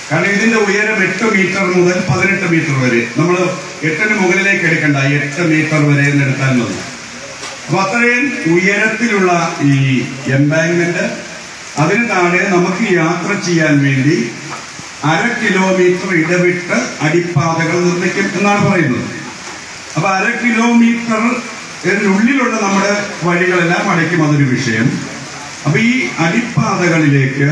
കാരണം ഇതിന്റെ ഉയരം എട്ട് മീറ്റർ മുതൽ പതിനെട്ട് മീറ്റർ വരെ നമ്മൾ എട്ടിന് മുകളിലേക്ക് എടുക്കണ്ട എട്ട് മീറ്റർ വരെ എന്ന് എടുത്താൽ മതി അപ്പൊ അത്രയും ഉയരത്തിലുള്ള ഈ എംബാങ്ക്മെന്റ് അതിന് താഴെ നമുക്ക് യാത്ര ചെയ്യാൻ വേണ്ടി അര കിലോമീറ്റർ ഇടവിട്ട് അടിപ്പാതകൾ നിർമ്മിക്കും എന്നാണ് പറയുന്നത് അപ്പൊ അര കിലോമീറ്റർ ഇതിനുള്ളിലുള്ള നമ്മുടെ വഴികളെല്ലാം അടയ്ക്കും അതൊരു വിഷയം അപ്പൊ ഈ അടിപ്പാതകളിലേക്ക്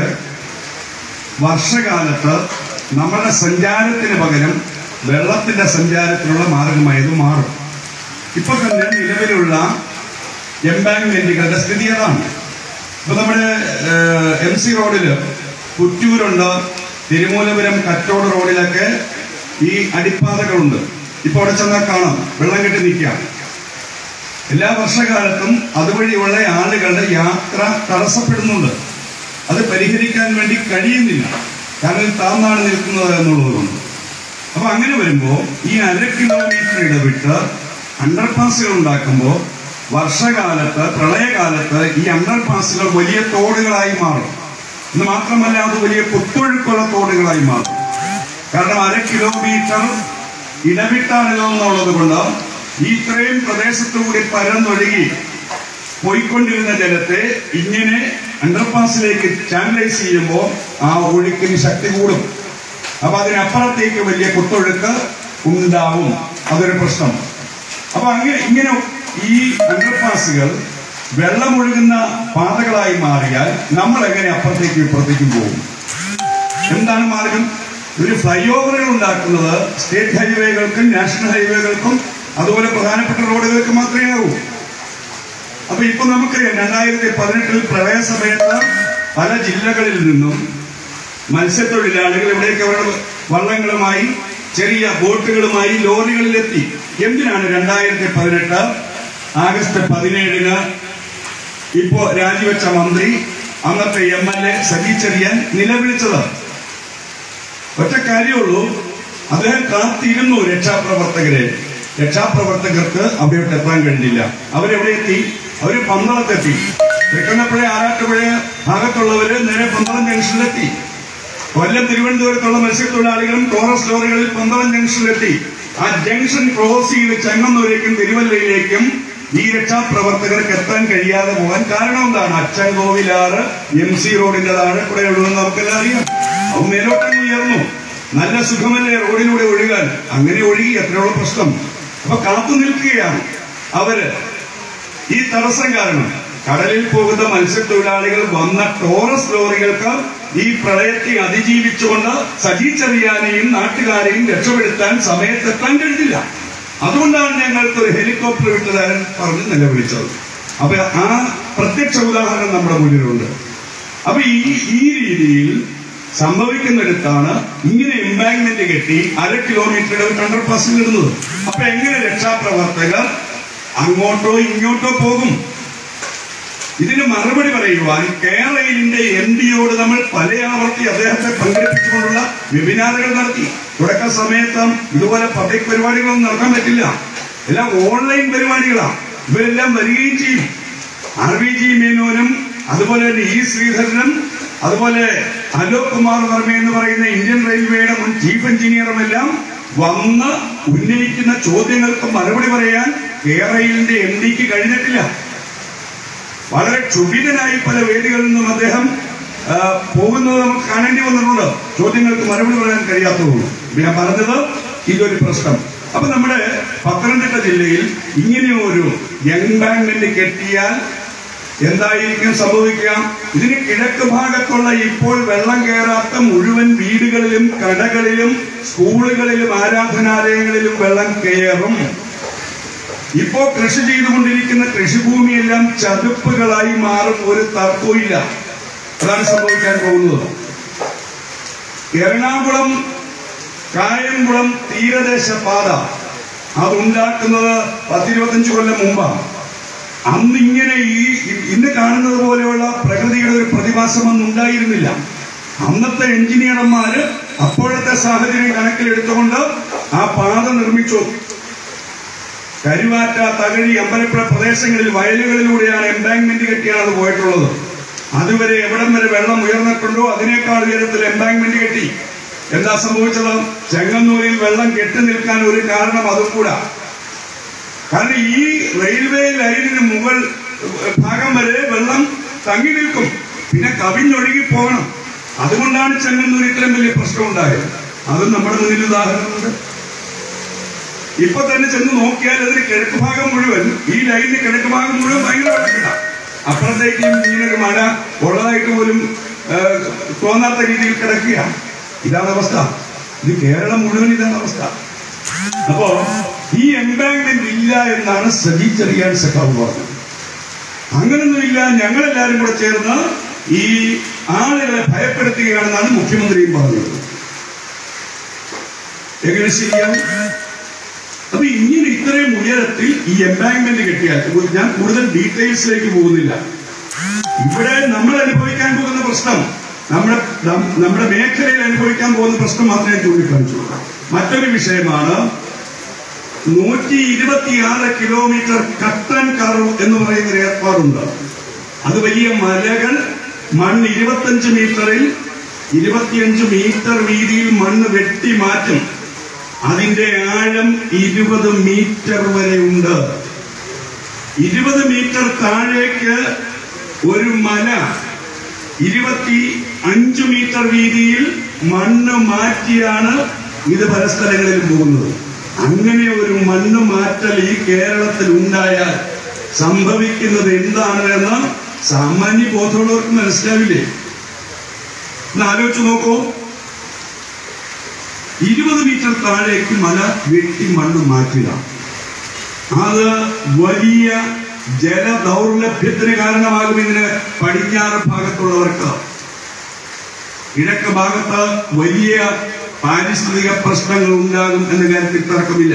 വർഷകാലത്ത് നമ്മുടെ സഞ്ചാരത്തിന് പകരം വെള്ളത്തിന്റെ സഞ്ചാരത്തിനുള്ള മാർഗമായത് മാറും ഇപ്പൊ തന്നെ നിലവിലുള്ള എംബാങ്ക്മെന്റുകളുടെ സ്ഥിതി അതാണ് ഇപ്പൊ നമ്മുടെ എം സി റോഡില് പുറ്റൂരുണ്ട് തിരുമൂലപുരം കറ്റോട് റോഡിലൊക്കെ ഈ അടിപ്പാതകളുണ്ട് ഇപ്പൊ അവിടെ ചെന്നാൽ കാണാം വെള്ളം കെട്ടി നിൽക്കാം എല്ലാ വർഷകാലത്തും അതുവഴിയുള്ള ആളുകളുടെ യാത്ര തടസ്സപ്പെടുന്നുണ്ട് അത് പരിഹരിക്കാൻ വേണ്ടി കഴിയുന്നില്ല കാരണം ഇത് താന്നാണ് നിൽക്കുന്നത് എന്നുള്ളത് കൊണ്ട് അപ്പൊ അങ്ങനെ വരുമ്പോ ഈ അര കിലോമീറ്റർ ഇടവിട്ട് അണ്ടർപാസുകൾ ഉണ്ടാക്കുമ്പോൾ വർഷകാലത്ത് പ്രളയകാലത്ത് ഈ അണ്ടർപാസുകൾ വലിയ തോടുകളായി മാറും എന്ന് മാത്രമല്ല അത് വലിയ കുത്തൊഴുക്കുള്ള തോടുകളായി മാറും കാരണം അര കിലോമീറ്റർ ഇടവിട്ടാണ് ഇതെന്നുള്ളത് കൊണ്ട് ഈ ഇത്രയും പ്രദേശത്തുകൂടി പരന്നൊഴുകി പോയിക്കൊണ്ടിരുന്ന ജലത്തെ ഇങ്ങനെ അണ്ടർപാസിലേക്ക് ചാനലൈസ് ചെയ്യുമ്പോൾ ആ ഒഴുക്കിന് ശക്തി കൂടും അപ്പൊ അതിനപ്പുറത്തേക്ക് വലിയ കുത്തൊഴുക്ക് ഉണ്ടാവും അതൊരു പ്രശ്നം അപ്പൊ അങ്ങനെ ഇങ്ങനെ ഈ അണ്ടർപാസുകൾ വെള്ളമൊഴുകുന്ന പാതകളായി മാറിയാൽ നമ്മൾ എങ്ങനെ അപ്പുറത്തേക്കും ഇപ്പുറത്തേക്കും പോകും എന്താണ് മാർഗം ഒരു ഫ്ലൈ ഓവറുകൾ ഉണ്ടാക്കുന്നത് സ്റ്റേറ്റ് ഹൈവേകൾക്കും നാഷണൽ ഹൈവേകൾക്കും അതുപോലെ പ്രധാനപ്പെട്ട റോഡുകൾക്ക് മാത്രമേ ആവൂ അപ്പൊ ഇപ്പൊ നമുക്കറിയാം രണ്ടായിരത്തി പതിനെട്ടിൽ പ്രളയ സമയത്ത് പല ജില്ലകളിൽ നിന്നും മത്സ്യത്തൊഴിലാളികൾ ഇവിടേക്ക് അവരുടെ വള്ളങ്ങളുമായി ചെറിയ ബോട്ടുകളുമായി ലോറികളിലെത്തി എന്തിനാണ് രണ്ടായിരത്തി പതിനെട്ട് ആഗസ്റ്റ് പതിനേഴിന് ഇപ്പോ രാജിവെച്ച മന്ത്രി അന്നത്തെ M L A Saji Cheriyan നിലവിളിച്ചത് ഒറ്റ കാര്യമുള്ളൂ അദ്ദേഹം കാത്തിരുന്നു രക്ഷാപ്രവർത്തകരെ രക്ഷാപ്രവർത്തകർക്ക് അവിടെയോട്ട് എത്താൻ കഴിഞ്ഞില്ല അവരെവിടെ എത്തി അവര് പന്തളത്തെത്തി തൃക്കണ്ണപ്പുഴ ആറാട്ടുപുഴ ഭാഗത്തുള്ളവര് നേരെ പന്തളം ജംഗ്ഷനിലെത്തി കൊല്ലം തിരുവനന്തപുരത്തുള്ള മത്സ്യത്തൊഴിലാളികളും ടോറസ് ലോറികളിൽ പന്തളം ജംഗ്ഷനിലെത്തി ആ ജംഗ്ഷൻ ക്രോസ് ചെയ്ത് ചെങ്ങന്നൂരേക്കും തിരുവല്ലയിലേക്കും ഈ രക്ഷാപ്രവർത്തകർക്ക് എത്താൻ കഴിയാതെ പോകാൻ കാരണം എന്താണ് അച്ചൻകോവിലാറ് എം സി റോഡിന്റെ താഴെ കൂടെ ഒഴുകുന്ന നമുക്കെല്ലാം അറിയാം അത് മേലോട്ടങ്ങ് ഉയർന്നു നല്ല സുഖമല്ലേ റോഡിലൂടെ ഒഴുകാൻ അങ്ങനെ ഒഴുകി എത്രയുള്ള പ്രശ്നം അപ്പൊ കാത്തു നിൽക്കുകയാണ് അവര് ഈ തടസ്സം കാരണം കടലിൽ പോകുന്ന മത്സ്യത്തൊഴിലാളികൾ വന്ന ടോറസ് ലോറികൾക്ക് ഈ പ്രളയത്തെ അതിജീവിച്ചുകൊണ്ട് സജി ചെറിയാനെയും നാട്ടുകാരെയും രക്ഷപ്പെടുത്താൻ സമയത്തെത്താൻ കഴിഞ്ഞില്ല അതുകൊണ്ടാണ് ഞങ്ങൾക്ക് ഒരു ഹെലികോപ്റ്റർ വിട്ടുതരാൻ പറഞ്ഞ് നിലവിളിച്ചത് അപ്പൊ ആ പ്രത്യക്ഷ ഉദാഹരണം നമ്മുടെ മുന്നിലുണ്ട് അപ്പൊ ഈ ഈ രീതിയിൽ സംഭവിക്കുന്നിടത്താണ് ഇങ്ങനെ എംബാങ്ക്മെന്റ് കെട്ടി അര കിലോമീറ്ററുടെ അണ്ടർപാസിൽ ഇടുന്നത് അപ്പൊ എങ്ങനെ രക്ഷാപ്രവർത്തകർ അങ്ങോട്ടോ ഇങ്ങോട്ടോ പോകും ഇതിന് മറുപടി പറയുവാൻ കേരളയിലിന്റെ എം ഡിയോട് നമ്മൾ പല ആവർത്തി അദ്ദേഹത്തെ പങ്കെടുപ്പിച്ചുകൊണ്ടുള്ള വെബിനാറുകൾ നടത്തി തുടക്ക സമയത്ത് ഇതുപോലെ പബ്ലിക് പരിപാടികളൊന്നും നടത്താൻ പറ്റില്ല എല്ലാം ഓൺലൈൻ പരിപാടികളാണ് ഇവരെല്ലാം വരികയും ചെയ്യും ആർ വി ജി മേനോനും അതുപോലെ തന്നെ ഇ ശ്രീധരനും അതുപോലെ അലോക് കുമാർ വർമ്മ എന്ന് പറയുന്ന ഇന്ത്യൻ റെയിൽവേയുടെ മുൻ ചീഫ് എഞ്ചിനീയറും എല്ലാം വന്ന് ഉന്നയിക്കുന്ന ചോദ്യങ്ങൾക്ക് മറുപടി പറയാൻ കേരളയിലിന്റെ എം ഡിക്ക് കഴിഞ്ഞിട്ടില്ല വളരെ ക്ഷുഭിതനായി പല വേദികളിൽ നിന്നും അദ്ദേഹം ആ, പോകുന്നത് നമുക്ക് കാണേണ്ടി വന്നിട്ടുണ്ട് ചോദ്യങ്ങൾക്ക് മറുപടി പറയാൻ കഴിയാത്തതുള്ളൂ ഇപ്പൊ ഞാൻ പറഞ്ഞത് ഇതൊരു പ്രശ്നം അപ്പൊ നമ്മുടെ പത്തനംതിട്ട ജില്ലയിൽ ഇങ്ങനെ ഒരു എംബാങ്ക്മെന്റ് കെട്ടിയാൽ എന്തായിരിക്കും സംഭവിക്കുക ഇതിന് കിഴക്ക് ഭാഗത്തുള്ള ഇപ്പോൾ വെള്ളം കയറാത്ത മുഴുവൻ വീടുകളിലും കടകളിലും സ്കൂളുകളിലും ആരാധനാലയങ്ങളിലും വെള്ളം കയറും ഇപ്പോ കൃഷി ചെയ്തുകൊണ്ടിരിക്കുന്ന കൃഷിഭൂമിയെല്ലാം ചതുപ്പുകളായി മാറും ഒരു തർക്കവുമില്ല അതാണ് സംഭവിക്കാൻ പോകുന്നത് എറണാകുളം കായംകുളം തീരദേശ പാത അതുണ്ടാക്കുന്നത് പത്തിരുപത്തഞ്ച് കൊല്ലം മുമ്പാണ് അന്ന് ഇങ്ങനെ ഈ ഇന്ന് കാണുന്നത് പോലെയുള്ള പ്രകൃതിയുടെ ഒരു പ്രതിഭാസം അന്ന് ഉണ്ടായിരുന്നില്ല അന്നത്തെ എഞ്ചിനീയർമാര് അപ്പോഴത്തെ സാഹചര്യം കണക്കിലെടുത്തുകൊണ്ട് ആ പാത നിർമ്മിച്ചു കരുവാറ്റ തകഴി അമ്പലപ്പുഴ പ്രദേശങ്ങളിൽ വയലുകളിലൂടെയാണ് എംബാങ്ക്മെന്റ് കെട്ടിയാണ് അത് പോയിട്ടുള്ളത് അതുവരെ എവിടം വരെ വെള്ളം ഉയർന്നിട്ടുണ്ടോ അതിനേക്കാൾ ഉയരത്തിൽ എംബാങ്ക്മെന്റ് കെട്ടി എന്താ സംഭവിച്ചത് ചെങ്ങന്നൂരിൽ വെള്ളം കെട്ടി നിൽക്കാൻ ഒരു കാരണം അതും കൂടാ കാരണം ഈ റെയിൽവേ ലൈനിന് മുകൾ ഭാഗം വരെ വെള്ളം തങ്ങി നിൽക്കും പിന്നെ കവിഞ്ഞൊഴുകി പോകണം അതുകൊണ്ടാണ് ചെങ്ങന്നൂർ ഇത്രയും വലിയ പ്രശ്നം ഉണ്ടായത് അതും നമ്മുടെ മുന്നിൽ ഉദാഹരണമുണ്ട് ഇപ്പൊ തന്നെ ചെന്ന് നോക്കിയാൽ അതിന് കിഴക്ക് ഭാഗം മുഴുവൻ ഈ ലൈനിന് കിഴക്ക് ഭാഗം മുഴുവൻ ഭയങ്കര വെള്ളത്തില്ല അപ്പുറത്തേക്ക് ഇങ്ങനൊരു മഴ ഉള്ളതായിട്ട് പോലും ആ, തോന്നാത്ത രീതിയിൽ കിടക്കുക ഇതാണ് അവസ്ഥ ഇത് കേരളം മുഴുവൻ ഇതാണ് അവസ്ഥ അപ്പോ ഈ എംബാങ്ക്മെന്റ് ഇല്ല എന്നാണ് സജി ചെറിയാൻ സഖാവ് പറഞ്ഞത് അങ്ങനൊന്നുമില്ല ഞങ്ങളെല്ലാരും കൂടെ ചേർന്ന് ഈ ആളുകളെ ഭയപ്പെടുത്തുകയാണെന്നാണ് മുഖ്യമന്ത്രിയും പറഞ്ഞത് എങ്ങനെ ശരിയാവും അപ്പൊ ഇങ്ങനെ ഇത്രയും ഉയരത്തിൽ ഈ എംബാങ്ക്മെന്റ് കെട്ടിയാൽ ഞാൻ കൂടുതൽ ഡീറ്റെയിൽസിലേക്ക് പോകുന്നില്ല ഇവിടെ നമ്മൾ അനുഭവിക്കാൻ പോകുന്ന പ്രശ്നം നമ്മുടെ നം- നമ്മുടെ മേഖലയിൽ അനുഭവിക്കാൻ പോകുന്ന പ്രശ്നം മാത്രമേ ചൂണ്ടിക്കാണിച്ചു മറ്റൊരു വിഷയമാണ് നൂറ്റി ഇരുപത്തിയാറ് കിലോമീറ്റർ കട്ടൻ കർവ് എന്ന് പറയുന്ന ഒരു ഏർപ്പാടുണ്ട് അത് വലിയ മലകൾ മണ്ണ് ഇരുപത്തഞ്ച് മീറ്ററിൽ ഇരുപത്തിയഞ്ച് മീറ്റർ വീതിയിൽ മണ്ണ് വെട്ടി മാറ്റും അതിന്റെ ആഴം ഇരുപത് മീറ്റർ വരെ ഉണ്ട് ഇരുപത് മീറ്റർ താഴേക്ക് ഒരു മല ഇരുപത്തി അഞ്ച് മീറ്റർ വീതിയിൽ മണ്ണ് മാറ്റിയാണ് ഇത് പല സ്ഥലങ്ങളിലും പോകുന്നത് അങ്ങനെ ഒരു മണ്ണ് മാറ്റൽ ഈ കേരളത്തിൽ ഉണ്ടായാൽ സംഭവിക്കുന്നത് എന്താണ് എന്ന് സാമാന്യ ബോധമുള്ളവർക്ക് മനസ്സിലാവില്ലേ ഒന്ന് ആലോചിച്ച് നോക്കൂ ഇരുപത് മീറ്റർ താഴേക്ക് മല വെട്ടി മണ്ണ് മാറ്റുക അത് വലിയ ജലദൗർലഭ്യത്തിന് കാരണമാകും ഇതിന് പടിഞ്ഞാറ് ഭാഗത്തുള്ളവർക്ക് കിഴക്ക് ഭാഗത്ത് വലിയ പാരിസ്ഥിതിക പ്രശ്നങ്ങൾ ഉണ്ടാകും എന്ന കാര്യത്തിൽ തർക്കമില്ല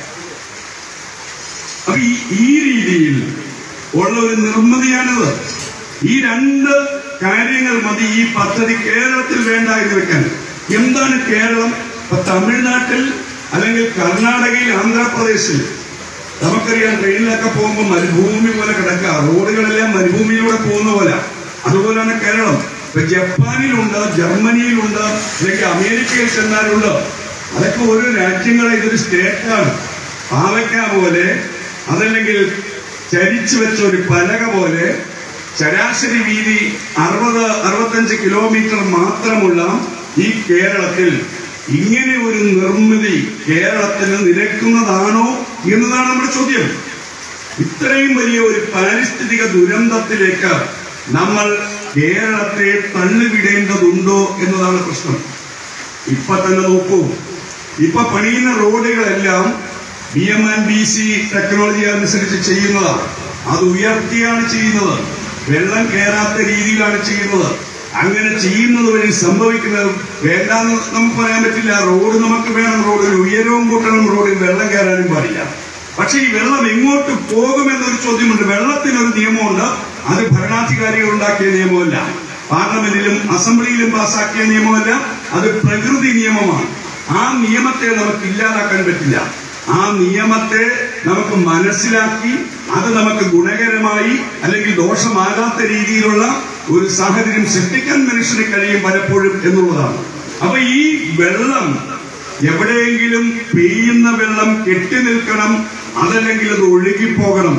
അപ്പൊ ഈ ഈ രീതിയിൽ ഉള്ള ഒരു നിർമ്മിതിയാണിത് ഈ രണ്ട് കാര്യങ്ങൾ മതി ഈ പദ്ധതി കേരളത്തിൽ വേണ്ട എന്ന് വെക്കാൻ എന്താണ് കേരളം ഇപ്പൊ തമിഴ്നാട്ടിൽ അല്ലെങ്കിൽ കർണാടകയിൽ ആന്ധ്രാപ്രദേശിൽ നമുക്കറിയാം ട്രെയിനിലൊക്കെ പോകുമ്പോൾ മരുഭൂമി പോലെ കിടക്കുക റോഡുകളെല്ലാം മരുഭൂമിയിലൂടെ പോകുന്ന പോലെ അതുപോലെയാണ് കേരളം ഇപ്പൊ ജപ്പാനിലുണ്ട് ജർമ്മനിയിലുണ്ട് അല്ലെങ്കിൽ അമേരിക്കയിൽ ചെന്നാലുണ്ട് അതൊക്കെ ഓരോ രാജ്യങ്ങളെ ഇതൊരു സ്റ്റേറ്റാണ് പാവയ്ക്ക പോലെ അതല്ലെങ്കിൽ ചരിച്ചു വെച്ച ഒരു പലക പോലെ ശരാശരി വീതി അറുപത് അറുപത്തഞ്ച് കിലോമീറ്റർ മാത്രമുള്ള ഈ കേരളത്തിൽ ഇങ്ങനെ ഒരു നിർമ്മിതി കേരളത്തിന് നിരക്കുന്നതാണോ എന്നതാണ് നമ്മുടെ ചോദ്യം ഇത്രയും വലിയ ഒരു പാരിസ്ഥിതിക ദുരന്തത്തിലേക്ക് നമ്മൾ കേരളത്തെ തള്ളിവിടേണ്ടതുണ്ടോ എന്നതാണ് പ്രശ്നം ഇപ്പൊ തന്നെ നോക്കൂ ഇപ്പൊ പണിയുന്ന റോഡുകളെല്ലാം B M and B C technology അനുസരിച്ച് ചെയ്യുന്നതാണ് അത് ഉയർത്തിയാണ് ചെയ്യുന്നത് വെള്ളം കയറാത്ത രീതിയിലാണ് ചെയ്യുന്നത് അങ്ങനെ ചെയ്യുന്നത് വഴി സംഭവിക്കുന്നത് വേണ്ടാന്ന് നമുക്ക് പറയാൻ പറ്റില്ല റോഡ് നമുക്ക് വേണം റോഡിൽ ഉയരവും കൂട്ടണം റോഡിൽ വെള്ളം കയറാനും പാടില്ല പക്ഷെ ഈ വെള്ളം എങ്ങോട്ട് പോകുമെന്നൊരു ചോദ്യമുണ്ട് വെള്ളത്തിനൊരു നിയമമുണ്ട് അത് ഭരണാധികാരികൾ ഉണ്ടാക്കിയ നിയമമല്ല പാർലമെന്റിലും അസംബ്ലിയിലും പാസാക്കിയ നിയമമല്ല അത് പ്രകൃതി നിയമമാണ് ആ നിയമത്തെ നമുക്ക് ഇല്ലാതാക്കാൻ പറ്റില്ല ആ നിയമത്തെ നമുക്ക് മനസ്സിലാക്കി അത് നമുക്ക് ഗുണകരമായി അല്ലെങ്കിൽ ദോഷമാകാത്ത രീതിയിലുള്ള ഒരു സാഹചര്യം സൃഷ്ടിക്കാൻ മനുഷ്യന് കഴിയും പലപ്പോഴും എന്നുള്ളതാണ് അപ്പൊ ഈ വെള്ളം എവിടെയെങ്കിലും പെയ്യുന്ന വെള്ളം കെട്ടി നിൽക്കണം അതല്ലെങ്കിൽ അത് ഒഴുകിപ്പോകണം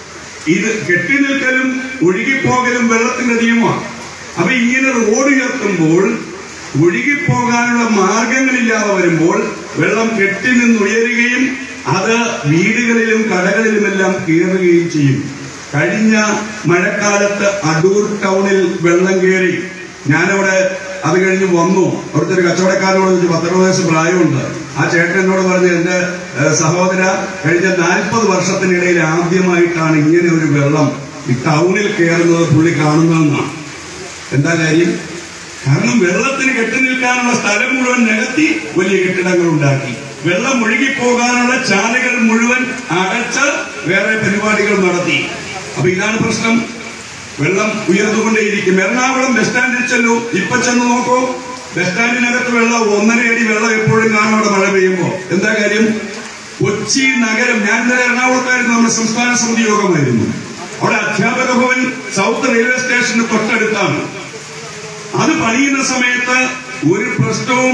ഇത് കെട്ടി നിൽക്കലും ഒഴുകിപ്പോകലും വെള്ളത്തിന്റെ നിയമമാണ് അപ്പൊ ഇങ്ങനെ റോഡ് ഉയർത്തുമ്പോൾ ഒഴുകിപ്പോകാനുള്ള മാർഗങ്ങളില്ലാതെ വരുമ്പോൾ വെള്ളം കെട്ടി നിന്നുയരുകയും അത് വീടുകളിലും കടകളിലുമെല്ലാം കയറുകയും ചെയ്യും കഴിഞ്ഞ മഴക്കാലത്ത് അടൂർ ടൗണിൽ വെള്ളം കയറി ഞാനവിടെ അത് കഴിഞ്ഞ് വന്നു അവിടുത്തെ ഒരു കച്ചവടക്കാരനോട് ചോദിച്ചു പത്തറുപത് വയസ്സ് പ്രായമുണ്ട് ആ ചേട്ടൻ എന്നോട് പറഞ്ഞു എന്റെ ഏഹ്, സഹോദര കഴിഞ്ഞ നാൽപ്പത് വർഷത്തിനിടയിൽ ആദ്യമായിട്ടാണ് ഇങ്ങനെ ഒരു വെള്ളം ഈ ടൗണിൽ കയറുന്നത് പുള്ളി കാണുന്നതെന്നാണ് എന്താ കാര്യം കാരണം വെള്ളത്തിന് കെട്ടി നിൽക്കാനുള്ള സ്ഥലം മുഴുവൻ നികത്തി വലിയ കെട്ടിടങ്ങൾ ഉണ്ടാക്കി വെള്ളം ഒഴുകിപ്പോകാനുള്ള ചാലുകൾ മുഴുവൻ അടച്ച് വേറെ പരിപാടികൾ നടത്തി അപ്പൊ ഇതാണ് പ്രശ്നം വെള്ളം ഉയർന്നുകൊണ്ടേയിരിക്കും എറണാകുളം ബസ് സ്റ്റാൻഡിൽ ചെല്ലൂ ഇപ്പൊ ചെന്ന് നോക്കൂ ബസ് സ്റ്റാൻഡിനകത്ത് വെള്ളം ഒന്നര അടി വെള്ളം എപ്പോഴും കാണും അവിടെ മഴ പെയ്യുമ്പോ എന്താ കാര്യം കൊച്ചി നഗരം ഞാൻ ഇന്നലെ എറണാകുളത്തായിരുന്നു നമ്മുടെ സംസ്ഥാന സമിതി യോഗമായിരുന്നു അവിടെ അധ്യാപക ഭവൻ സൗത്ത് റെയിൽവേ സ്റ്റേഷന് തൊട്ടടുത്താണ് അത് പണിയുന്ന സമയത്ത് ഒരു പ്രശ്നവും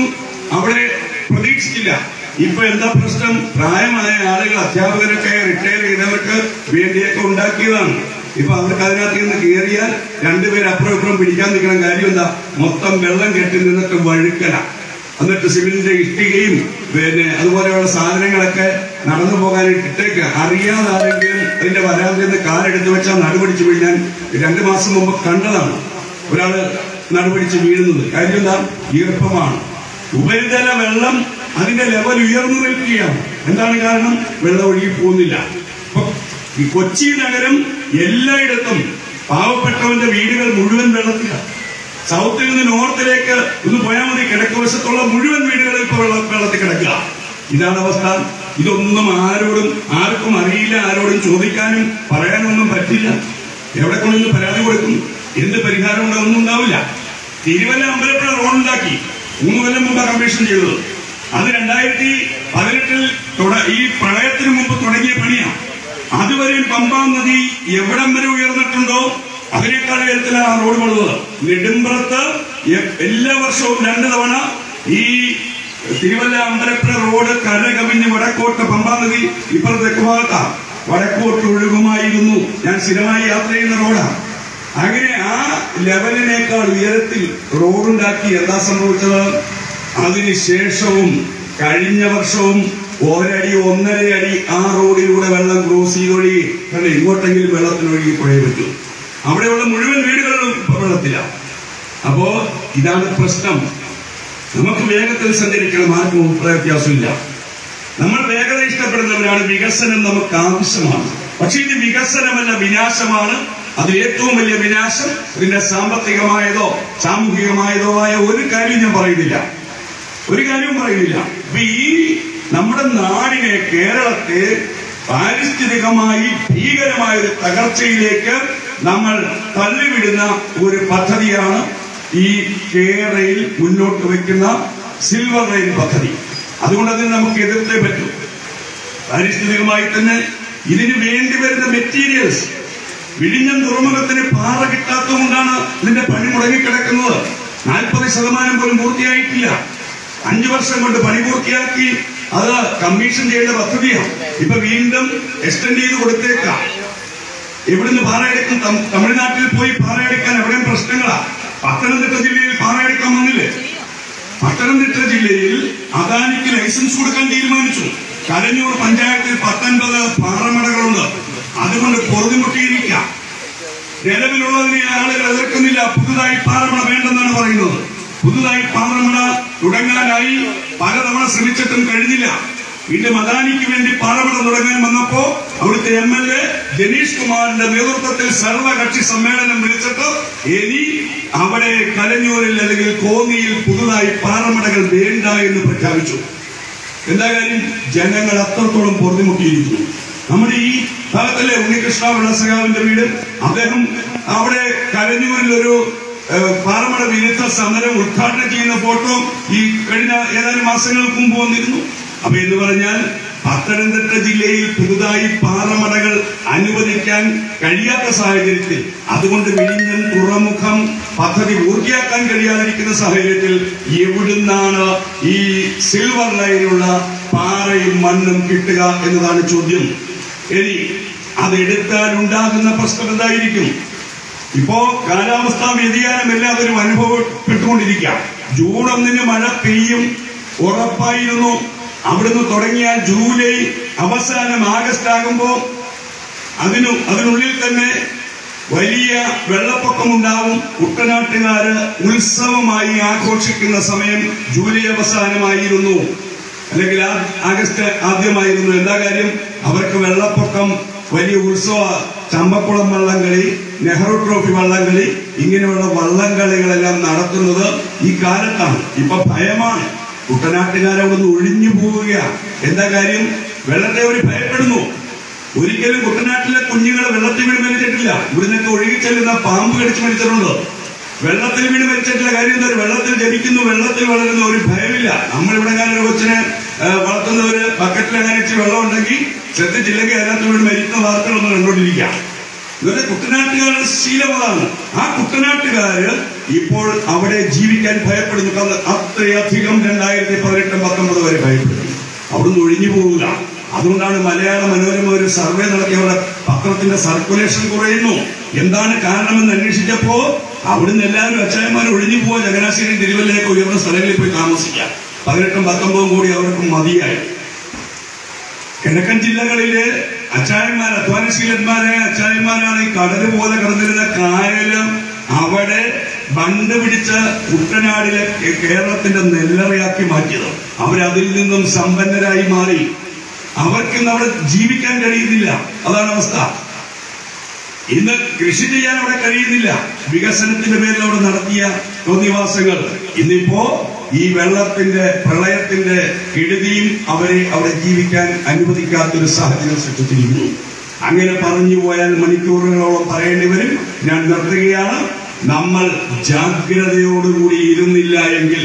അവിടെ പ്രതീക്ഷിച്ചില്ല ഇപ്പൊ എന്താ പ്രശ്നം പ്രായമായ ആളുകൾ അധ്യാപകരൊക്കെ റിട്ടയർ ചെയ്തവർക്ക് വേണ്ടിയൊക്കെ ഉണ്ടാക്കിയതാണ് ഇപ്പൊ അവർക്ക് അതിനകത്ത് നിന്ന് കയറിയാൽ രണ്ടുപേരും അപ്പുറം ഇപ്പുറം പിടിക്കാൻ നിൽക്കണം കാര്യം എന്താ മൊത്തം വെള്ളം കെട്ടി നിന്നിട്ട് വഴുക്കല എന്നിട്ട് സിമെന്റിന്റെ ഇഷ്ടികയും പിന്നെ അതുപോലെയുള്ള സാധനങ്ങളൊക്കെ നടന്നു പോകാനായിട്ട് ഇട്ടേക്ക് അറിയാതെ ആരെങ്കിലും അതിന്റെ വരാതിൽ നിന്ന് കാലെടുത്ത് വെച്ചാൽ നടുപിടിച്ച് വീഴാൻ രണ്ടു മാസം മുമ്പ് കണ്ടതാണ് ഒരാള് നടുപിടിച്ച് വീഴുന്നത് കാര്യം എന്താ ഈർപ്പമാണ് ഉപരിതല വെള്ളം അതിന്റെ ലെവൽ ഉയർന്നു നിൽക്കുകയാണ് എന്താണ് കാരണം വെള്ളം ഒഴുകി പോകുന്നില്ല ഇപ്പൊ ഈ കൊച്ചി നഗരം എല്ലായിടത്തും പാവപ്പെട്ടവന്റെ വീടുകൾ മുഴുവൻ വെള്ളത്തിലാണ് സൗത്തിൽ നിന്ന് നോർത്തിലേക്ക് ഒന്ന് പോയാൽ മതി കിഴക്ക് വശത്തുള്ള മുഴുവൻ വീടുകളിൽ ഇപ്പൊ വെള്ളം വെള്ളത്തിൽ കിടക്കുക ഇതാണ് അവസ്ഥ ഇതൊന്നും ആരോടും ആർക്കും അറിയില്ല ആരോടും ചോദിക്കാനും പറയാനൊന്നും പറ്റില്ല എവിടെ കൊണ്ടൊന്ന് പരാതി കൊടുക്കും എന്ത് പരിഹാരം ഉണ്ടോ ഒന്നും ഉണ്ടാവില്ല തിരുവല്ല അമ്പലപ്പുഴ റോഡ് ഉണ്ടാക്കി മൂന്ന് കൊല്ലം മുമ്പ് കമ്മീഷൻ ചെയ്തത് അത് രണ്ടായിരത്തി പതിനെട്ടിൽ തുട- ഈ പ്രളയത്തിന് മുമ്പ് തുടങ്ങിയ പണിയാണ് അതുവരെ പമ്പാ നദി എവിടം വരെ ഉയർന്നിട്ടുണ്ടോ അതിനേക്കാൾ ഉയരത്തിലാണ് ആ റോഡ് പണിതത് നെടുമ്പ്രത്ത് എ- എല്ലാ വർഷവും രണ്ട് തവണ ഈ തിരുവല്ല അമ്പലപ്പുഴ റോഡ് കര കവിഞ്ഞ് വടക്കോട്ട് പമ്പാ നദി ഇപ്പുറത്ത് തെക്ക് ഭാഗത്താ വടക്കോട്ട് ഒഴുകുമായിരുന്നു ഞാൻ സ്ഥിരമായി യാത്ര ചെയ്യുന്ന റോഡാണ് അങ്ങനെ ആ ലെവലിനേക്കാൾ ഉയരത്തിൽ റോഡുണ്ടാക്കി എന്താ സംഭവിച്ചത് അതിനുശേഷവും കഴിഞ്ഞ വർഷവും ഒരടി ഒന്നര അടി ആ റോഡിലൂടെ വെള്ളം ക്രോസ് ചെയ്തൊഴി കാരണം ഇങ്ങോട്ടെങ്കിലും വെള്ളത്തിനൊഴുകി പോയേ പറ്റൂ അവിടെയുള്ള മുഴുവൻ വീടുകളിലും ഇപ്പൊ വെള്ളത്തിലാണ് അപ്പോ ഇതാണ് പ്രശ്നം നമുക്ക് വേഗത്തിൽ സഞ്ചരിക്കണം ആർക്കും അഭിപ്രായ വ്യത്യാസമില്ല നമ്മൾ വേഗത ഇഷ്ടപ്പെടുന്നവരാണ് വികസനം നമുക്ക് ആവശ്യമാണ് പക്ഷെ ഇത് വികസനമല്ല വിനാശമാണ് അത് ഏറ്റവും വലിയ വിനാശം ഇതിന്റെ സാമ്പത്തികമായതോ സാമൂഹികമായതോ ആയ ഒരു കാര്യം ഞാൻ പറയുന്നില്ല ഒരു കാര്യവും പറയുന്നില്ല അപ്പൊ ഈ നമ്മുടെ നാടിനെ കേരളത്തെ പാരിസ്ഥിതികമായി ഭീകരമായ ഒരു തകർച്ചയിലേക്ക് നമ്മൾ തള്ളിവിടുന്ന ഒരു പദ്ധതിയാണ് ഈ കേരളയിൽ മുന്നോട്ട് വയ്ക്കുന്ന സിൽവർ ലൈൻ പദ്ധതി അതുകൊണ്ട് അതിന് നമുക്ക് എതിർത്തേ പറ്റൂ പാരിസ്ഥിതികമായി തന്നെ ഇതിന് വേണ്ടി വരുന്ന മെറ്റീരിയൽസ് വിഴിഞ്ഞം തുറമുഖത്തിന് പാറ കിട്ടാത്തതുകൊണ്ടാണ് ഇതിന്റെ പണി മുടങ്ങിക്കിടക്കുന്നത് നാൽപ്പത് ശതമാനം പോലും പൂർത്തിയായിട്ടില്ല അഞ്ചു വർഷം കൊണ്ട് പണി പൂർത്തിയാക്കി അത് കമ്മീഷൻ ചെയ്യേണ്ട പദ്ധതിയാണ് ഇപ്പൊ വീണ്ടും എക്സ്റ്റെൻഡ് ചെയ്ത് കൊടുത്തേക്കാം ഇവിടുന്ന് പാറയെടുക്കും തം- തമിഴ്നാട്ടിൽ പോയി പാറയെടുക്കാൻ എവിടെയും പ്രശ്നങ്ങളാ പത്തനംതിട്ട ജില്ലയിൽ പാറയെടുക്കാൻ വന്നില്ലേ പത്തനംതിട്ട ജില്ലയിൽ അദാനിക്ക് ലൈസൻസ് കൊടുക്കാൻ തീരുമാനിച്ചു കലഞ്ഞൂർ പഞ്ചായത്തിൽ പത്തൊൻപത് പാറമടകളുണ്ട് അതുകൊണ്ട് പൊറുതിമുട്ടിയിരിക്കാം നിലവിലുള്ളതിനെ ആളുകൾ എതിർക്കുന്നില്ല പുതുതായി പാറമട വേണ്ടെന്നാണ് പറയുന്നത് പുതുതായി പാറമട തുടങ്ങാനായി പലതവണ ശ്രമിച്ചിട്ടും കഴിഞ്ഞില്ല വീണ്ടും അദാനിക്ക് വേണ്ടി പാറമട തുടങ്ങാൻ വന്നപ്പോ അവിടുത്തെ എം എൽ എ ജനീഷ് കുമാറിന്റെ നേതൃത്വത്തിൽ സർവകക്ഷി സമ്മേളനം വിളിച്ചിട്ട് ഇനി അവിടെ കലഞ്ഞൂരിൽ അല്ലെങ്കിൽ കോന്നിയിൽ പുതുതായി പാറമടകൾ വേണ്ട എന്ന് പ്രഖ്യാപിച്ചു എന്താ കാര്യം ജനങ്ങൾ അത്രത്തോളം പൊറുതിമുട്ടിയിരിക്കുന്നു നമ്മുടെ ഈ ഭാഗത്തല്ലേ ഉണ്ണികൃഷ്ണ വെള്ളസഖാവിന്റെ വീട് അദ്ദേഹം അവിടെ കലഞ്ഞൂരിൽ ഒരു ഏഹ്, പാറമട വിരുദ്ധ സമരം ഉദ്ഘാടനം ചെയ്യുന്ന ഫോട്ടോ ഈ കഴിഞ്ഞ ഏതാനും മാസങ്ങൾക്ക് മുമ്പ് വന്നിരുന്നു അപ്പൊ എന്ന് പറഞ്ഞാൽ പത്തനംതിട്ട ജില്ലയിൽ പുതുതായി പാറമടകൾ അനുവദിക്കാൻ കഴിയാത്ത സാഹചര്യത്തിൽ അതുകൊണ്ട് വിഴിഞ്ഞം തുറമുഖം പദ്ധതി പൂർത്തിയാക്കാൻ കഴിയാതിരിക്കുന്ന സാഹചര്യത്തിൽ എവിടുന്നാണ് ഈ സിൽവർ ലൈനുള്ള പാറയും മണ്ണും കിട്ടുക എന്നതാണ് ചോദ്യം ഇനി അതെടുത്താൽ ഉണ്ടാകുന്ന പ്രശ്നം എന്തായിരിക്കും ഇപ്പോ കാലാവസ്ഥാ വ്യതിയാനം എല്ലാവരും അനുഭവപ്പെട്ടുകൊണ്ടിരിക്കാം ജൂൺ ഒന്നിന് മഴ പെയ്യും ഉറപ്പായിരുന്നു അവിടുന്ന് തുടങ്ങിയാൽ ജൂലൈ അവസാനം ആഗസ്റ്റ് ആകുമ്പോ അതിനു അതിനുള്ളിൽ തന്നെ വലിയ വെള്ളപ്പൊക്കമുണ്ടാവും കുട്ടനാട്ടുകാര് ഉത്സവമായി ആഘോഷിക്കുന്ന സമയം ജൂലൈ അവസാനമായിരുന്നു അല്ലെങ്കിൽ ആ- ആഗസ്റ്റ് ആദ്യമായിരുന്നു എന്താ കാര്യം അവർക്ക് വെള്ളപ്പൊക്കം വലിയ ഉത്സവ ചമ്പക്കുളം വള്ളംകളി നെഹ്റു ട്രോഫി വള്ളംകളി ഇങ്ങനെയുള്ള വള്ളംകളികളെല്ലാം നടത്തുന്നത് ഈ കാലത്താണ് ഇപ്പൊ ഭയമാണ് കുട്ടനാട്ടുകാരവിടുന്ന് ഒഴിഞ്ഞു പോവുകയാണ് എന്താ കാര്യം വെള്ളത്തെ അവർ ഭയപ്പെടുന്നു ഒരിക്കലും കുട്ടനാട്ടിലെ കുഞ്ഞുങ്ങളെ വെള്ളത്തിൽ വീണ് മരിച്ചിട്ടില്ല ഇവിടുന്നൊക്കെ ഒഴുകി ചെല്ലുന്ന പാമ്പ് കടിച്ച് മരിച്ചിട്ടുണ്ട് വെള്ളത്തിൽ വീണ് മരിച്ചിട്ടില്ല കാര്യം എന്താ വെള്ളത്തിൽ ജനിക്കുന്നു വെള്ളത്തിൽ വളരുന്ന ഒരു ഭയമില്ല നമ്മളിവിടെ ഞാൻ ഒരു കൊച്ചിനെ ആ, വളർത്തുന്നവര് ബക്കറ്റിൽ അങ്ങനെ ഇച്ചിരി വെള്ളം ഉണ്ടെങ്കിൽ ശ്രദ്ധിച്ചില്ലെങ്കിൽ അതിനകത്ത് വീണ് മരിക്കുന്ന വാർത്തകളൊന്നും കണ്ടോണ്ടിരിക്കാം ഇവരുടെ കുട്ടനാട്ടുകാരുടെ ശീലം അതാണ് ആ കുട്ടനാട്ടുകാര് ഇപ്പോൾ അവിടെ ജീവിക്കാൻ ഭയപ്പെടുന്നു കാരണം അത്രയധികം രണ്ടായിരത്തി പതിനെട്ട് പത്തൊമ്പത് വരെ ഭയപ്പെടുന്നു അവിടുന്ന് ഒഴിഞ്ഞു പോകില്ല അതുകൊണ്ടാണ് മലയാള മനോരമ ഒരു സർവേ നടത്തിയവരുടെ പത്രത്തിന്റെ സർക്കുലേഷൻ കുറയുന്നു എന്താണ് കാരണമെന്ന് അന്വേഷിച്ചപ്പോ അവിടുന്ന് എല്ലാവരും അച്ചായന്മാർ ഒഴിഞ്ഞു പോവാ ചങ്ങനാശ്ശേരി തിരുവല്ലയൊക്കെ ഉയർന്ന സ്ഥലങ്ങളിൽ പോയി താമസിക്കാം പതിനെട്ടും പത്തൊമ്പതും കൂടി അവർക്ക് മതിയായി കിഴക്കൻ ജില്ലകളില് അച്ചായന്മാർ അധ്വാനശീലന്മാരെ അച്ചായന്മാരാണ് ഈ കടല് പോലെ കിടന്നിരുന്ന കായലും അവിടെ ബണ്ട് പിടിച്ച കുട്ടനാടിലെ കേ- കേരളത്തിന്റെ നെല്ലറയാക്കി മാറ്റിയത് അവരതിൽ നിന്നും സമ്പന്നരായി മാറി അവർക്ക് ഇന്ന് അവിടെ ജീവിക്കാൻ കഴിയുന്നില്ല അതാണ് അവസ്ഥ ഇന്ന് കൃഷി ചെയ്യാൻ അവിടെ കഴിയുന്നില്ല വികസനത്തിന്റെ പേരിൽ അവിടെ നടത്തിയ തോന്നിവാസങ്ങൾ ഇന്നിപ്പോ ഈ വെള്ളത്തിന്റെ പ്രളയത്തിന്റെ കെടുതിയും അവരെ അവിടെ ജീവിക്കാൻ അനുവദിക്കാത്തൊരു സാഹചര്യം സൃഷ്ടിച്ചിരിക്കുന്നു അങ്ങനെ പറഞ്ഞു പോയാൽ മണിക്കൂറുകളോളം പറയേണ്ടി വരും ഞാൻ നിർത്തുകയാണ് നമ്മൾ ജാഗ്രതയോടുകൂടി ഇരുന്നില്ല എങ്കിൽ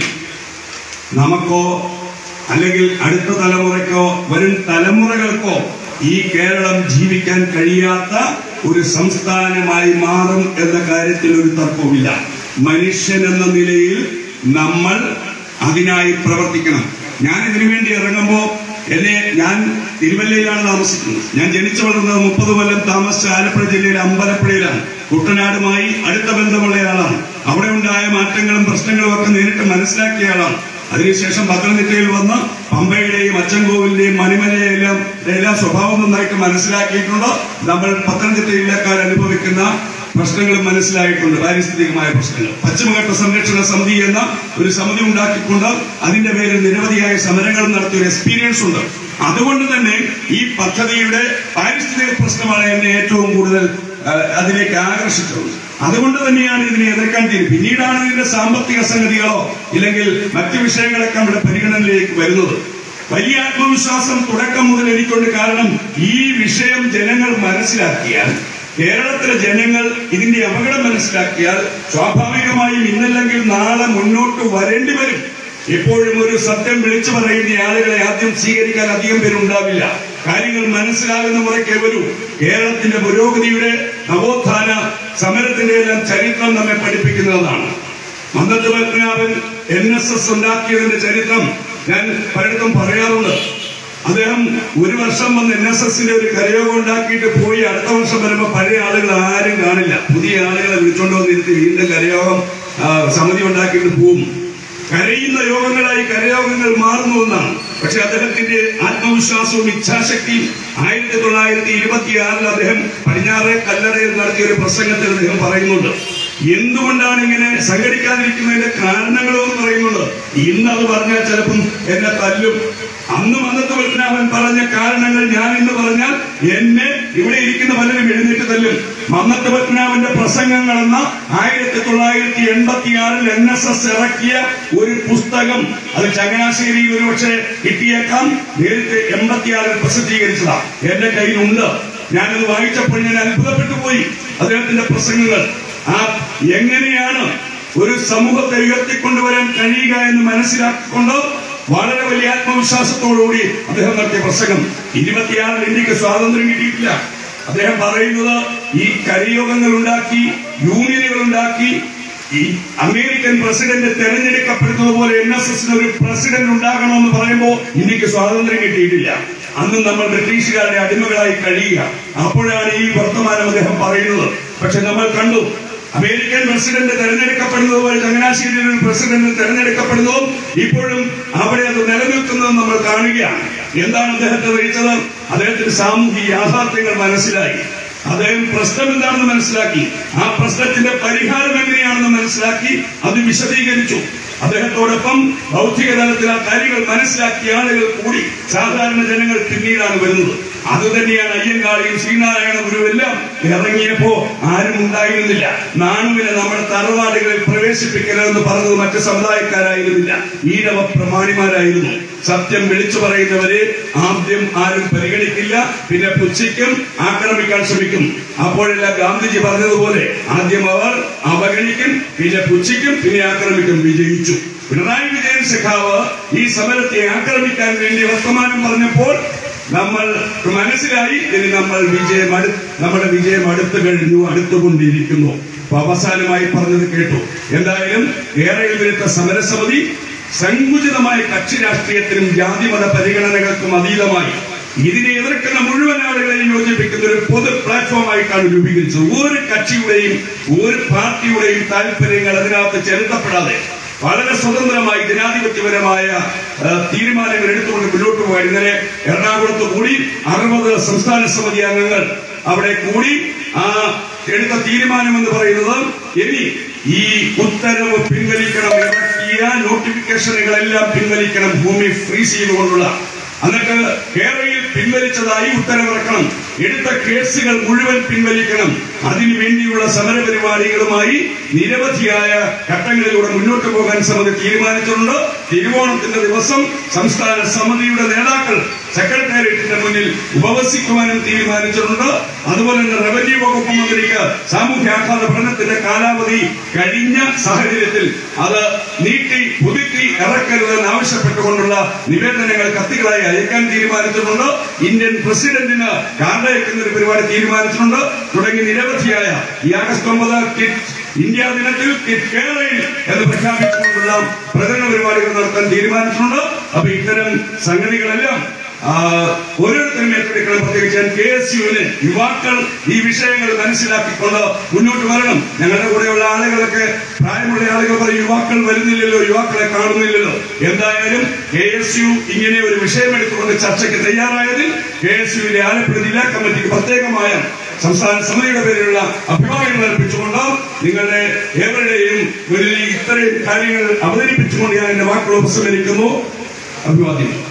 നമുക്കോ അല്ലെങ്കിൽ അടുത്ത തലമുറയ്ക്കോ വരും തലമുറകൾക്കോ ഈ കേരളം ജീവിക്കാൻ കഴിയാത്ത ഒരു സംസ്ഥാനമായി മാറും എന്ന കാര്യത്തിൽ ഒരു തർക്കവുമില്ല മനുഷ്യൻ എന്ന നിലയിൽ നമ്മൾ അതിനായി പ്രവർത്തിക്കണം ഞാൻ ഇതിനു വേണ്ടി ഇറങ്ങുമ്പോ എന്നെ ഞാൻ തിരുവല്ലയിലാണ് താമസിക്കുന്നത് ഞാൻ ജനിച്ചു വളർന്നത് മുപ്പത് കൊല്ലം താമസിച്ച ആലപ്പുഴ ജില്ലയിലെ അമ്പലപ്പുഴയിലാണ് കുട്ടനാടുമായി അടുത്ത ബന്ധമുള്ള ആളാണ് അവിടെ ഉണ്ടായ മാറ്റങ്ങളും പ്രശ്നങ്ങളും ഒക്കെ നേരിട്ട് മനസ്സിലാക്കിയ ആളാണ് അതിനുശേഷം പത്തനംതിട്ടയിൽ വന്ന് പമ്പയുടെയും അച്ചൻകോവിലിന്റെയും മണിമലയെല്ലാം എല്ലാം സ്വഭാവം നന്നായിട്ട് മനസ്സിലാക്കിയിട്ടുണ്ട് നമ്മൾ പത്തനംതിട്ട ജില്ലക്കാർ അനുഭവിക്കുന്ന പ്രശ്നങ്ങളും മനസ്സിലായിട്ടുണ്ട് പാരിസ്ഥിതികമായ പ്രശ്നങ്ങൾ പശ്ചിമഘട്ട സംരക്ഷണ സമിതി എന്ന ഒരു സമിതി ഉണ്ടാക്കിക്കൊണ്ട് അതിന്റെ പേരിൽ നിരവധിയായ സമരങ്ങൾ നടത്തിയ ഒരു എക്സ്പീരിയൻസ് ഉണ്ട് അതുകൊണ്ട് തന്നെ ഈ പദ്ധതിയുടെ പാരിസ്ഥിതിക പ്രശ്നമാണ് എന്നെ ഏറ്റവും കൂടുതൽ ആ, അതിലേക്ക് ആകർഷിച്ചത് അതുകൊണ്ട് തന്നെയാണ് ഇതിനെ എതിർക്കാൻ തീരുന്നത് പിന്നീടാണ് ഇതിന്റെ സാമ്പത്തിക സംഗതികളോ ഇല്ലെങ്കിൽ മറ്റു വിഷയങ്ങളൊക്കെ നമ്മുടെ പരിഗണനയിലേക്ക് വരുന്നത് വലിയ ആത്മവിശ്വാസം തുടക്കം മുതൽ എനിക്കുണ്ട് കാരണം ഈ വിഷയം ജനങ്ങൾ മനസ്സിലാക്കിയാൽ കേരളത്തിലെ ജനങ്ങൾ ഇതിന്റെ അപകടം മനസ്സിലാക്കിയാൽ സ്വാഭാവികമായും ഇന്നല്ലെങ്കിൽ നാളെ മുന്നോട്ട് വരേണ്ടി വരും എപ്പോഴും ഒരു സത്യം വിളിച്ചു പറയുന്ന ആളുകളെ ആദ്യം സ്വീകരിക്കാൻ അധികം പേരുണ്ടാവില്ല കാര്യങ്ങൾ മനസ്സിലാകുന്ന മുറയ്ക്ക് വരൂ കേരളത്തിന്റെ പുരോഗതിയുടെ നവോത്ഥാന സമരത്തിന്റെ എല്ലാം ചരിത്രം നമ്മെ പഠിപ്പിക്കുന്നതാണ് Mannath Padmanabhan N S S ഉണ്ടാക്കിയതിന്റെ ചരിത്രം ഞാൻ പലയിടത്തും പറയാറുണ്ട് അദ്ദേഹം ഒരു വർഷം വന്ന് എൻ എസ് എസിന്റെ ഒരു കരയോഗം ഉണ്ടാക്കിയിട്ട് പോയി അടുത്ത വർഷം വരുമ്പോൾ പഴയ ആളുകൾ ആരും കാണില്ല പുതിയ ആളുകളെ വിളിച്ചോണ്ട് വന്നിരുത്തി വീണ്ടും കരയോഗം ആ, സമിതി ഉണ്ടാക്കിയിട്ട് പോവും കരയുന്ന യോഗങ്ങളായി കരയോഗങ്ങൾ മാറുന്നു എന്നാണ് പക്ഷെ അദ്ദേഹത്തിന്റെ ആത്മവിശ്വാസവും ഇച്ഛാശക്തിയും ആയിരത്തി തൊള്ളായിരത്തി ഇരുപത്തിയാറിൽ അദ്ദേഹം പടിഞ്ഞാറെ കല്ലറയിൽ നടത്തിയ ഒരു പ്രസംഗത്തിൽ അദ്ദേഹം പറയുന്നുണ്ട് എന്തുകൊണ്ടാണ് ഇങ്ങനെ സംഘടിക്കാതിരിക്കുന്നതിന്റെ കാരണങ്ങളും എന്ന് പറയുന്നുണ്ട് ഇന്ന് അത് പറഞ്ഞാൽ ചിലപ്പം എന്നെ തല്ലും അന്ന് മന്നത്ത് പത്മനാഭൻ പറഞ്ഞ കാരണങ്ങൾ ഞാൻ ഇന്ന് പറഞ്ഞാൽ എന്നെ ഇവിടെ ഇരിക്കുന്ന പലരും എഴുന്നേറ്റ് തല്ലും മന്നത്ത് പത്മനാഭന്റെ പ്രസംഗങ്ങൾ എന്ന ആയിരത്തി തൊള്ളായിരത്തി എൺപത്തിയാറിൽ എൻ എസ് എസ് ഇറക്കിയ ഒരു പുസ്തകം അത് ചങ്ങനാശ്ശേരിയിൽ ഒരുപക്ഷെ കിട്ടിയേക്കാം നേരത്തെ എൺപത്തിയാറിൽ പ്രസിദ്ധീകരിച്ചതാ എന്റെ കയ്യിലുണ്ട് ഞാനത് വായിച്ചപ്പോൾ ഞാൻ അത്ഭുതപ്പെട്ടു പോയി അദ്ദേഹത്തിന്റെ പ്രസംഗങ്ങൾ ആ എങ്ങനെയാണ് ഒരു സമൂഹത്തെ ഉയർത്തിക്കൊണ്ടുവരാൻ കഴിയുക എന്ന് മനസ്സിലാക്കിക്കൊണ്ട് വളരെ വലിയ ആത്മവിശ്വാസത്തോടുകൂടി അദ്ദേഹം നടത്തിയ പ്രസംഗം ഇരുപത്തിയാറിൽ ഇന്ത്യക്ക് സ്വാതന്ത്ര്യം കിട്ടിയിട്ടില്ല അദ്ദേഹം പറയുന്നത് ഈ കരിയോഗങ്ങൾ ഉണ്ടാക്കി യൂണിയനുകൾ ഉണ്ടാക്കി ഈ അമേരിക്കൻ പ്രസിഡന്റ് തെരഞ്ഞെടുക്കപ്പെടുന്നത് പോലെ എൻ എസ് എസിന് ഒരു പ്രസിഡന്റ് ഉണ്ടാകണമെന്ന് പറയുമ്പോൾ ഇന്ത്യക്ക് സ്വാതന്ത്ര്യം കിട്ടിയിട്ടില്ല അന്ന് നമ്മൾ ബ്രിട്ടീഷുകാരുടെ അടിമകളായി കഴിയുക അപ്പോഴാണ് ഈ വർത്തമാനം അദ്ദേഹം പറയുന്നത് പക്ഷെ നമ്മൾ കണ്ടു അമേരിക്കൻ പ്രസിഡന്റ് തെരഞ്ഞെടുക്കപ്പെടുന്നത് പോലെ ചങ്ങനാശ്ശേരിയിൽ ഒരു പ്രസിഡന്റ് തെരഞ്ഞെടുക്കപ്പെടുന്നതും ഇപ്പോഴും അവിടെ അത് നിലനിൽക്കുന്നതും നമ്മൾ കാണുകയാണ് എന്താണ് അദ്ദേഹത്തെ നയിച്ചത് അദ്ദേഹത്തിന് സാമൂഹിക യാഥാർത്ഥ്യങ്ങൾ മനസ്സിലായി അദ്ദേഹം പ്രശ്നം എന്താണെന്ന് മനസ്സിലാക്കി ആ പ്രശ്നത്തിന്റെ പരിഹാരം എങ്ങനെയാണെന്ന് മനസ്സിലാക്കി അത് വിശദീകരിച്ചു അദ്ദേഹത്തോടൊപ്പം ബൗദ്ധിക തലത്തിൽ ആ കാര്യങ്ങൾ മനസ്സിലാക്കിയ ആളുകൾ കൂടി സാധാരണ ജനങ്ങൾ പിന്നീടാണ് വരുന്നത് അത് തന്നെയാണ് അയ്യങ്കാളിയും ശ്രീനാരായണ ഗുരുവും എല്ലാം ഇറങ്ങിയപ്പോ ആരും ഉണ്ടായിരുന്നില്ല നാണുവിനെ നമ്മുടെ തറവാടുകളിൽ പ്രവേശിപ്പിക്കരുതെന്ന് പറഞ്ഞത് മറ്റ് സമുദായക്കാരായിരുന്നില്ല ഈഴവ പ്രമാണിമാരായിരുന്നു സത്യം വിളിച്ചു പറയുന്നവരെ ആദ്യം ആരും പരിഗണിക്കില്ല പിന്നെ പുച്ഛിക്കും ആക്രമിക്കാൻ ശ്രമിക്കും അപ്പോഴെല്ലാം ഗാന്ധിജി പറഞ്ഞതുപോലെ ആദ്യം അവർ അവഗണിക്കും പിന്നെ പുച്ഛിക്കും പിന്നെ ആക്രമിക്കും വിജയിച്ചു പിണറായി വിജയൻ സഖാവ് ഈ സമരത്തെ ആക്രമിക്കാൻ വേണ്ടി വർത്തമാനം പറഞ്ഞപ്പോൾ നമ്മൾ മനസ്സിലായി ഇനി നമ്മൾ വിജയം അടു നമ്മുടെ വിജയം അടുത്തു കഴിഞ്ഞു അടുത്തുകൊണ്ടിരിക്കുന്നു അപ്പൊ അവസാനമായി പറഞ്ഞത് കേട്ടു എന്തായാലും കേരള വിരുദ്ധ സമരസമിതി സങ്കുചിതമായ കക്ഷി രാഷ്ട്രീയത്തിനും ജാതിമത പരിഗണനകൾക്കും അതീതമായി ഇതിനെ എതിർക്കുന്ന മുഴുവൻ ആളുകളെയും യോജിപ്പിക്കുന്ന ഒരു പൊതു പ്ലാറ്റ്ഫോമായിട്ടാണ് രൂപീകരിച്ചത് ഒരു കക്ഷിയുടെയും ഒരു പാർട്ടിയുടെയും താല്പര്യങ്ങൾ അതിനകത്ത് ചെലുത്തപ്പെടാതെ വളരെ സ്വതന്ത്രമായി ജനാധിപത്യപരമായ ആ, തീരുമാനങ്ങൾ എടുത്തുകൊണ്ട് മുന്നോട്ട് പോകാൻ ഇന്നലെ എറണാകുളത്ത് കൂടി അറുപത് സംസ്ഥാന സമിതി അംഗങ്ങൾ അവിടെ കൂടി ആ എടുത്ത തീരുമാനം എന്ന് പറയുന്നത് ഇനി ഈ ഉത്തരവ് പിൻവലിക്കണം ഇറക്കിയ നോട്ടിഫിക്കേഷനുകളെല്ലാം പിൻവലിക്കണം ഭൂമി ഫ്രീസ് ചെയ്തുകൊണ്ടുള്ള എന്നിട്ട് കേരളയിൽ പിൻവലിച്ചതായി ഉത്തരവിറക്കണം എടുത്ത കേസുകൾ മുഴുവൻ പിൻവലിക്കണം അതിനു വേണ്ടിയുള്ള സമരപരിപാടികളുമായി നിരവധിയായ ഘട്ടങ്ങളിലൂടെ മുന്നോട്ട് പോകാൻ സമിതി തീരുമാനിച്ചിട്ടുണ്ട് തിരുവോണത്തിന്റെ ദിവസം സംസ്ഥാന സമിതിയുടെ നേതാക്കൾ സെക്രട്ടേറിയറ്റിന്റെ മുന്നിൽ ഉപവസിക്കുവാനും തീരുമാനിച്ചിട്ടുണ്ട് അതുപോലെ തന്നെ റവന്യൂ വകുപ്പ് മന്ത്രിക്ക് സാമൂഹ്യാഘാത പഠനത്തിന്റെ കാലാവധി കഴിഞ്ഞ സാഹചര്യത്തിൽ അത് നീട്ടി പുതുക്കി ഇറക്കരുതെന്ന് ആവശ്യപ്പെട്ടുകൊണ്ടുള്ള നിവേദനങ്ങൾ കത്തുകളായി അയക്കാൻ തീരുമാനിച്ചിട്ടുണ്ട് ഇന്ത്യൻ പ്രസിഡന്റിന് കാർഡയക്കുന്ന ഒരു പരിപാടി തീരുമാനിച്ചിട്ടുണ്ട് തുടങ്ങി നിരവധിയായ ഈ ആഗസ്റ്റ് ഒമ്പത് കിറ്റ് ഇന്ത്യ ദിനത്തിൽ കിറ്റ് കേരളയിൽ എന്ന് പ്രഖ്യാപിച്ചുകൊണ്ടുള്ള പ്രകടന പരിപാടികൾ നടത്താൻ തീരുമാനിച്ചിട്ടുണ്ട് അപ്പൊ ഇത്തരം സംഗതികളെല്ലാം ആ, ഓരോരുത്തരും ഏറ്റെടുക്കണം പ്രത്യേകിച്ച് കെ എസ് യുവിന് യുവാക്കൾ ഈ വിഷയങ്ങൾ മനസ്സിലാക്കിക്കൊണ്ട് മുന്നോട്ട് വരണം ഞങ്ങളുടെ കൂടെയുള്ള ആളുകളൊക്കെ പ്രായമുള്ള ആളുകൾ പറയും യുവാക്കൾ വരുന്നില്ലല്ലോ യുവാക്കളെ കാണുന്നില്ലല്ലോ എന്തായാലും കെ എസ് യു ഇങ്ങനെ ഒരു വിഷയം എടുത്തുകൊണ്ട് ചർച്ചയ്ക്ക് തയ്യാറായതിൽ കെ എസ് യുവിന്റെ ആലപ്പുഴ ജില്ലാ കമ്മിറ്റിക്ക് പ്രത്യേകമായ സംസ്ഥാന സമിതിയുടെ പേരിലുള്ള അഭിപ്രായങ്ങൾ അർപ്പിച്ചുകൊണ്ട് നിങ്ങളുടെ ഏവരുടെയും മുന്നിൽ ഇത്രയും കാര്യങ്ങൾ അവതരിപ്പിച്ചുകൊണ്ട് ഞാൻ എന്റെ വാക്കുകൾ ഉപസംഹരിക്കുന്നു അഭിവാദ്യം